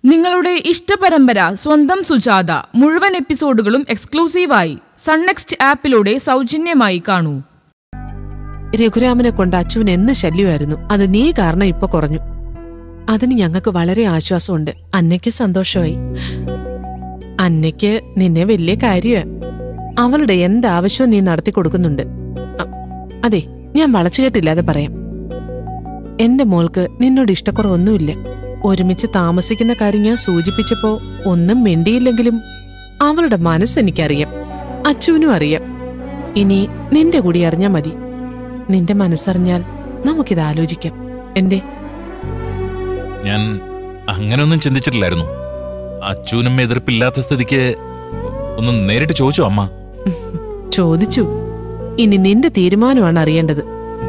നിങ്ങളുടെ ഇഷ്ടപരമ്പര സ്വന്തം സുജാത മുഴുവൻ എപ്പിസോഡുകളും എക്സ്ക്ലൂസീവായി സൺനെക്സ്റ്റ് ആപ്പിലൂടെ സൗജന്യമായി കാണൂ രഘുരാമനെ കൊണ്ട് അച്ചുവിന് എന്ന് ശല്യമായിരുന്നു അത് നീ കാരണം ഇപ്പൊ കുറഞ്ഞു അതിന് ഞങ്ങൾക്ക് വളരെ ആശ്വാസമുണ്ട് അന്നയ്ക്ക് സന്തോഷമായി അന്നയ്ക്ക് നിന്നെ വലിയ കാര്യമാ അവളുടെ എന്താവശ്യവും നീ നടത്തി കൊടുക്കുന്നുണ്ട് അ- അതെ ഞാൻ വളച്ചുകെട്ടില്ലാതെ പറയാം എന്റെ മോൾക്ക് നിന്നോട് ഇഷ്ടക്കുറവൊന്നുമില്ല ഒരുമിച്ച് താമസിക്കുന്ന കാര്യം ഞാൻ സൂചിപ്പിച്ചപ്പോ ഒന്നും മിണ്ടിയില്ലെങ്കിലും അവളുടെ മനസ്സെനിക്കറിയാം അച്ചുവിനും അറിയാം ഇനി നിന്റെ കൂടി അറിഞ്ഞാ മതി നിന്റെ മനസ്സറിഞ്ഞാൽ നമുക്കിത് ആലോചിക്കാം എന്തേ ഞാൻ അങ്ങനെയൊന്നും ചിന്തിച്ചിട്ടില്ലായിരുന്നു അച്ഛനും എതിർപ്പില്ലാത്ത സ്ഥിതിക്ക് ഒന്ന് നേരിട്ട് ചോദിച്ചു അമ്മ ചോദിച്ചു ഇനി നിന്റെ തീരുമാനമാണ് അറിയേണ്ടത്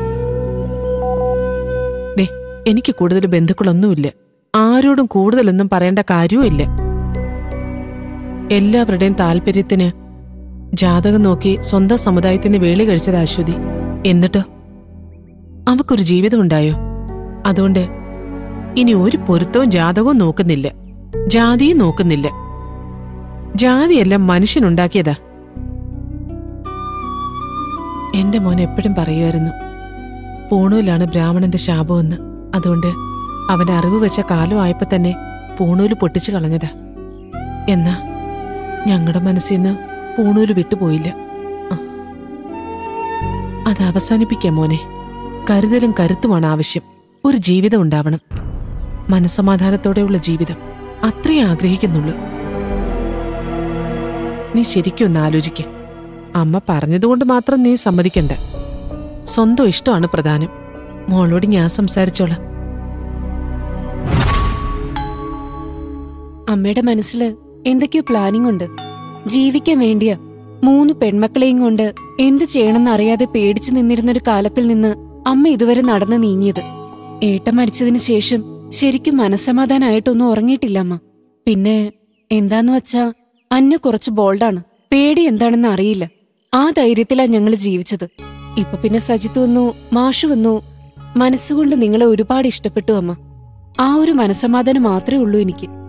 ദേ എനിക്ക് കൂടുതൽ ബന്ധുക്കളൊന്നുമില്ല ആരോടും കൂടുതലൊന്നും പറയേണ്ട കാര്യവും ഇല്ല എല്ലാവരുടെയും താല്പര്യത്തിന് ജാതകം നോക്കി സ്വന്തം സമുദായത്തിൽ നിന്ന് വേളി കഴിച്ചത് അശ്വതി എന്നിട്ടോ അവക്കൊരു ജീവിതം ഉണ്ടായോ അതുകൊണ്ട് ഇനി ഒരു പൊരുത്തവും ജാതകവും നോക്കുന്നില്ല ജാതിയും നോക്കുന്നില്ല ജാതിയെല്ലാം മനുഷ്യനുണ്ടാക്കിയതാ എന്റെ മോൻ എപ്പോഴും പറയുമായിരുന്നു പൂണൂലാണ് ബ്രാഹ്മണന്റെ ശാപമെന്ന് അതുകൊണ്ട് അവൻ അറിവ് വെച്ച കാലമായപ്പോ തന്നെ പൂണൂല് പൊട്ടിച്ചു കളഞ്ഞതാ എന്നാ ഞങ്ങളുടെ മനസ്സിൽ നിന്ന് പൂണൂല് വിട്ടുപോയില്ല ആ. അത് അവസാനിപ്പിക്കാം മോനെ കരുതലും കരുത്തുമാണ് ആവശ്യം ഒരു ജീവിതം ഉണ്ടാവണം മനസമാധാനത്തോടെയുള്ള ജീവിതം അത്രേ ആഗ്രഹിക്കുന്നുള്ളൂ നീ ശരിക്കും ഒന്ന് ആലോചിക്ക അമ്മ പറഞ്ഞതുകൊണ്ട് മാത്രം നീ സമ്മതിക്കണ്ട സ്വന്തം ഇഷ്ടമാണ് പ്രധാനം മോളോട് ഞാൻ സംസാരിച്ചോളാം അമ്മയുടെ മനസ്സിൽ എന്തൊക്കെയോ പ്ലാനിംഗ് ഉണ്ട് ജീവിക്കാൻ വേണ്ടിയാ മൂന്ന് പെൺമക്കളെയും കൊണ്ട് എന്ത് ചെയ്യണമെന്ന് അറിയാതെ പേടിച്ചു നിന്നിരുന്നൊരു കാലത്തിൽ നിന്ന് അമ്മ ഇതുവരെ നടന്നു നീങ്ങിയത് ഏട്ടൻ മരിച്ചതിന് ശേഷം ശരിക്കും മനസ്സമാധാനായിട്ടൊന്നും ഉറങ്ങിയിട്ടില്ല അമ്മ പിന്നെ എന്താന്ന് വച്ചാ അന്ന കുറച്ച് ബോൾഡാണ് പേടി എന്താണെന്ന് അറിയില്ല ആ ധൈര്യത്തിലാ ഞങ്ങൾ ജീവിച്ചത് ഇപ്പൊ പിന്നെ സജിത്ത് വന്നു മാഷു വന്നു മനസ്സുകൊണ്ട് നിങ്ങളെ ഒരുപാട് ഇഷ്ടപ്പെട്ടു അമ്മ ആ ഒരു മനസ്സമാധാനം മാത്രമേ ഉള്ളൂ എനിക്ക്